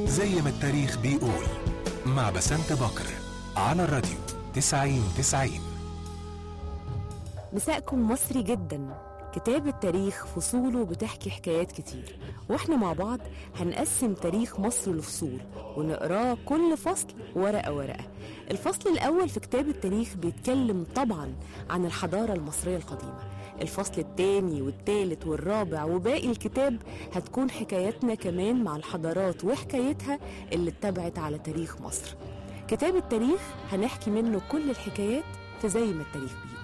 زي ما التاريخ بيقول مع بسنت بكر على الراديو 90 90 مساءكم مصري جدا كتاب التاريخ فصوله بتحكي حكايات كتير واحنا مع بعض هنقسم تاريخ مصر لفصول ونقراه كل فصل ورقة ورقة الفصل الأول في كتاب التاريخ بيتكلم طبعا عن الحضارة المصرية القديمة الفصل الثاني والثالث والرابع وباقي الكتاب هتكون حكاياتنا كمان مع الحضارات وحكايتها اللي اتبعت على تاريخ مصر كتاب التاريخ هنحكي منه كل الحكايات في زي ما التاريخ بيقول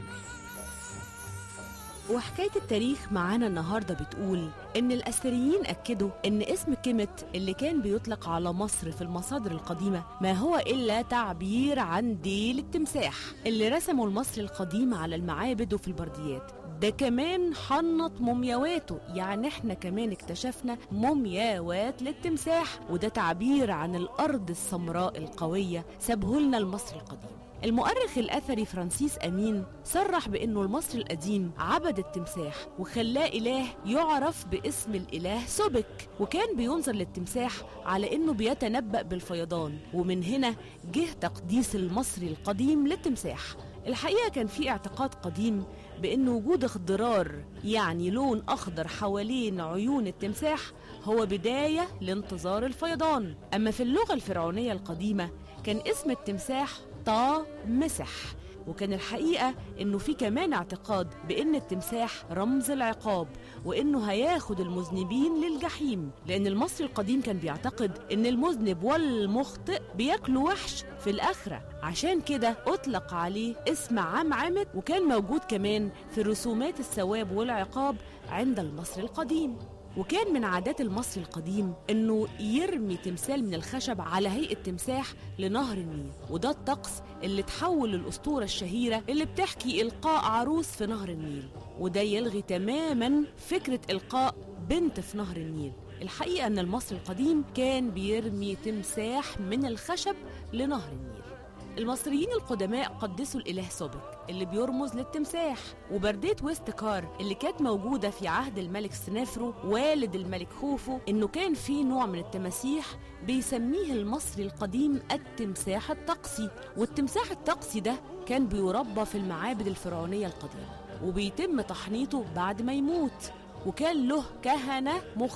وحكاية التاريخ معانا النهاردة بتقول إن الأثريين أكدوا إن اسم كيمت اللي كان بيطلق على مصر في المصادر القديمة ما هو إلا تعبير عن ديل التمساح اللي رسمه المصري القديم على المعابد وفي البرديات ده كمان حنط مومياواته يعني احنا كمان اكتشفنا مومياوات للتمساح وده تعبير عن الأرض السمراء القوية سابهولنا المصري القديم المؤرخ الأثري فرانسيس أمين صرح بأنه المصري القديم عبد التمساح وخلاه إله يعرف باسم الإله سوبك وكان بينظر للتمساح على أنه بيتنبأ بالفيضان ومن هنا جه تقديس المصري القديم للتمساح الحقيقة كان في اعتقاد قديم بأن وجود اخضرار يعني لون أخضر حوالين عيون التمساح هو بداية لانتظار الفيضان أما في اللغة الفرعونية القديمة كان اسم التمساح طا مسح وكان الحقيقة إنه في كمان اعتقاد بإن التمساح رمز العقاب وإنه هياخد المذنبين للجحيم لأن المصري القديم كان بيعتقد إن المذنب والمخطئ بياكلوا وحش في الآخرة عشان كده أطلق عليه اسم عم عمت وكان موجود كمان في رسومات الثواب والعقاب عند المصري القديم وكان من عادات المصري القديم انه يرمي تمثال من الخشب على هيئه تمساح لنهر النيل وده الطقس اللي تحول للاسطوره الشهيره اللي بتحكي القاء عروس في نهر النيل وده يلغي تماما فكره القاء بنت في نهر النيل الحقيقه ان المصري القديم كان بيرمي تمساح من الخشب لنهر النيل المصريين القدماء قدسوا الإله سوبك اللي بيرمز للتمساح وبردية ويست كار اللي كانت موجودة في عهد الملك سنافرو والد الملك خوفو إنه كان في نوع من التماسيح بيسميه المصري القديم التمساح الطقسي والتمساح الطقسي ده كان بيربى في المعابد الفرعونية القديمة وبيتم تحنيطه بعد ما يموت وكان له كهنة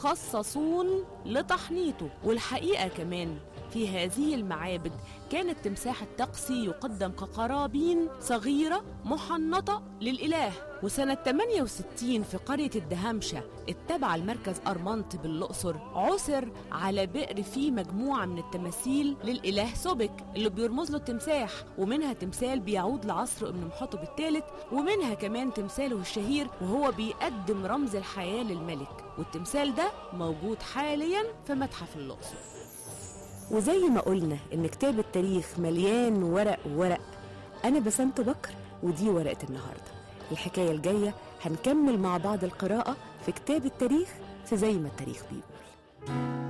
مخصصون لتحنيطه والحقيقة كمان في هذه المعابد كان التمساح الطقسي يقدم كقرابين صغيرة محنطة للإله وسنة 68 في قرية الدهمشة التابعة لمركز أرمنت بالأقصر عثر على بئر فيه مجموعة من التماثيل للإله سوبك اللي بيرمز له التمساح ومنها تمثال بيعود لعصر ابن محطب الثالث ومنها كمان تمثاله الشهير وهو بيقدم رمز الحياة للملك والتمثال ده موجود حاليا في متحف الأقصر وزي ما قلنا إن كتاب التاريخ مليان ورق وورق أنا بسنت بكر ودي ورقة النهاردة الحكاية الجاية هنكمل مع بعض القراءة في كتاب التاريخ في زي ما التاريخ بيقول